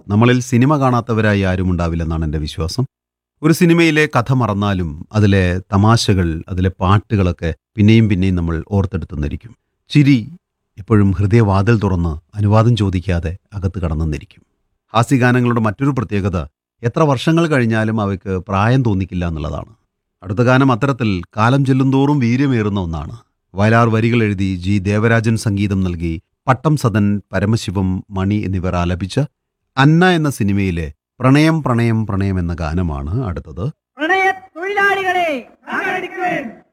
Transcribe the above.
നമ്മളിൽ സിനിമ കാണാത്തവരായി ആരും ഉണ്ടാവില്ലെന്നാണ് എൻ്റെ വിശ്വാസം ഒരു സിനിമയിലെ കഥ മറന്നാലും അതിലെ തമാശകൾ അതിലെ പാട്ടുകളൊക്കെ പിന്നെയും പിന്നെയും നമ്മൾ ഓർത്തെടുത്തുന്നിരിക്കും ചിരി എപ്പോഴും ഹൃദയവാതിൽ തുറന്ന് അനുവാദം ചോദിക്കാതെ അകത്ത് കടന്നെന്നിരിക്കും ഹാസ്യഗാനങ്ങളുടെ മറ്റൊരു പ്രത്യേകത എത്ര വർഷങ്ങൾ കഴിഞ്ഞാലും അവയ്ക്ക് പ്രായം തോന്നിക്കില്ല എന്നുള്ളതാണ് അടുത്ത ഗാനം അത്തരത്തിൽ കാലം ചെല്ലുന്തോറും വീര്യമേറുന്ന ഒന്നാണ് വയലാർ വരികൾ എഴുതി ജി ദേവരാജൻ സംഗീതം നൽകി പട്ടം സദൻ പരമശിവം മണി എന്നിവർ ആലപിച്ച അന്ന എന്ന സിനിമയിലെ പ്രണയം പ്രണയം പ്രണയം എന്ന ഗാനമാണ് അടുത്തത് പ്രണയ തൊഴിലാളികളെ